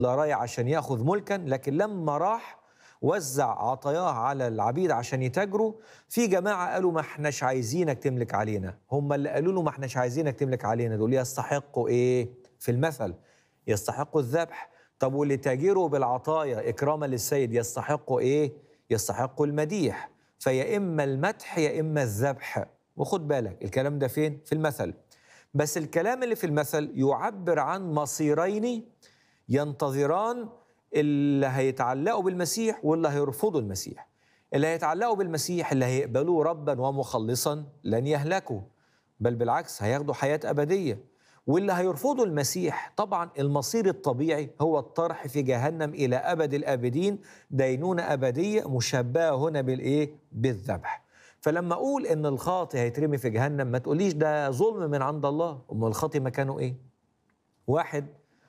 راي عشان ياخذ ملكا لكن لما راح وزع عطاياه على العبيد عشان يتاجروا في جماعه قالوا ما احناش عايزينك تملك علينا هم اللي قالوا له ما احناش عايزينك تملك علينا دول يستحقوا ايه في المثل يستحقوا الذبح طب واللي تاجروا بالعطايا اكراما للسيد يستحقوا ايه يستحقوا المديح فيا اما المدح يا اما الذبح وخد بالك الكلام ده فين في المثل بس الكلام اللي في المثل يعبر عن مصيرين ينتظران اللي هيتعلقوا بالمسيح واللي هيرفضوا المسيح اللي هيتعلقوا بالمسيح اللي هيقبلوه ربا ومخلصا لن يهلكوا بل بالعكس هياخدوا حياة أبدية واللي هيرفضوا المسيح طبعا المصير الطبيعي هو الطرح في جهنم إلى أبد الآبدين دينونة أبدية مشبهة هنا بالإيه؟ بالذبح فلما أقول إن الخاطي هيترمي في جهنم ما تقوليش ده ظلم من عند الله أم الخاطي مكانه إيه؟ واحد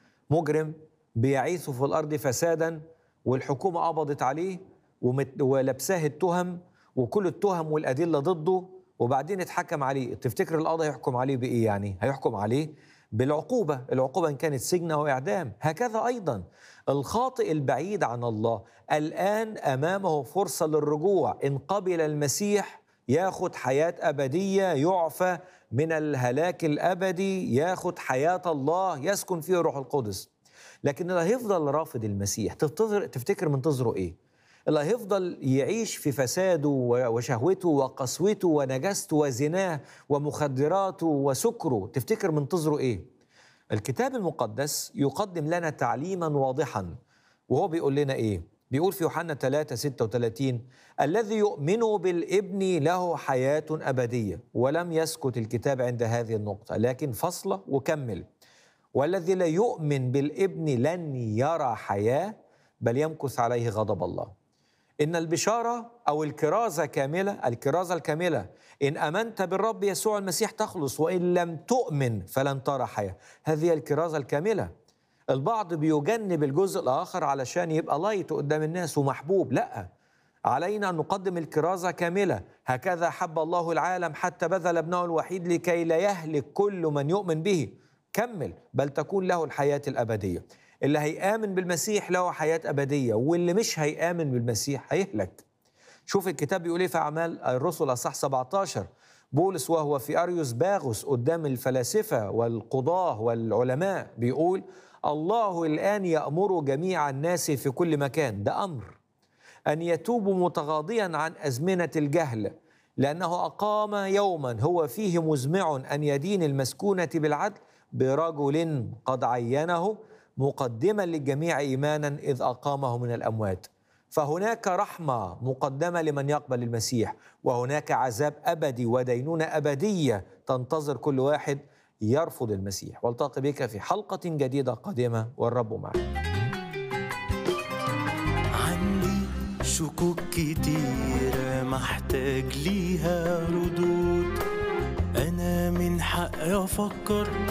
مجرم بيعيث في الارض فسادا والحكومه قبضت عليه ومت- ولبساه التهم وكل التهم والادله ضده وبعدين اتحكم عليه تفتكر القاضي هيحكم عليه بايه يعني هيحكم عليه بالعقوبه العقوبه ان كانت سجن او اعدام هكذا ايضا الخاطئ البعيد عن الله الان امامه فرصه للرجوع ان قبل المسيح ياخد حياه ابديه يعفى من الهلاك الابدي ياخد حياه الله يسكن فيه الروح القدس لكن اللي هيفضل رافض المسيح تفتكر تفتكر منتظره ايه؟ اللي هيفضل يعيش في فساده وشهوته وقسوته ونجاسته وزناه ومخدراته وسكره تفتكر منتظره ايه؟ الكتاب المقدس يقدم لنا تعليما واضحا وهو بيقول لنا ايه؟ بيقول في يوحنا 3 36 الذي يؤمن بالابن له حياة أبدية ولم يسكت الكتاب عند هذه النقطة لكن فصله وكمل والذي لا يؤمن بالابن لن يرى حياه بل يمكث عليه غضب الله ان البشاره او الكرازه كامله الكرازه الكامله ان امنت بالرب يسوع المسيح تخلص وان لم تؤمن فلن ترى حياه هذه هي الكرازه الكامله البعض بيجنب الجزء الاخر علشان يبقى لايت قدام الناس ومحبوب لا علينا ان نقدم الكرازه كامله هكذا حب الله العالم حتى بذل ابنه الوحيد لكي لا يهلك كل من يؤمن به كمل بل تكون له الحياة الأبدية اللي هيآمن بالمسيح له حياة أبدية واللي مش هيآمن بالمسيح هيهلك شوف الكتاب بيقول ايه في أعمال الرسل أصح 17 بولس وهو في أريوس باغوس قدام الفلاسفة والقضاة والعلماء بيقول الله الآن يأمر جميع الناس في كل مكان ده أمر أن يتوبوا متغاضيا عن أزمنة الجهل لأنه أقام يوما هو فيه مزمع أن يدين المسكونة بالعدل برجل قد عينه مقدما للجميع ايمانا اذ اقامه من الاموات فهناك رحمه مقدمه لمن يقبل المسيح وهناك عذاب ابدي ودينونه ابديه تنتظر كل واحد يرفض المسيح والتقي بك في حلقه جديده قادمه والرب معك عندي شكوك كتيرة محتاج ليها ردود أنا من حقي أفكر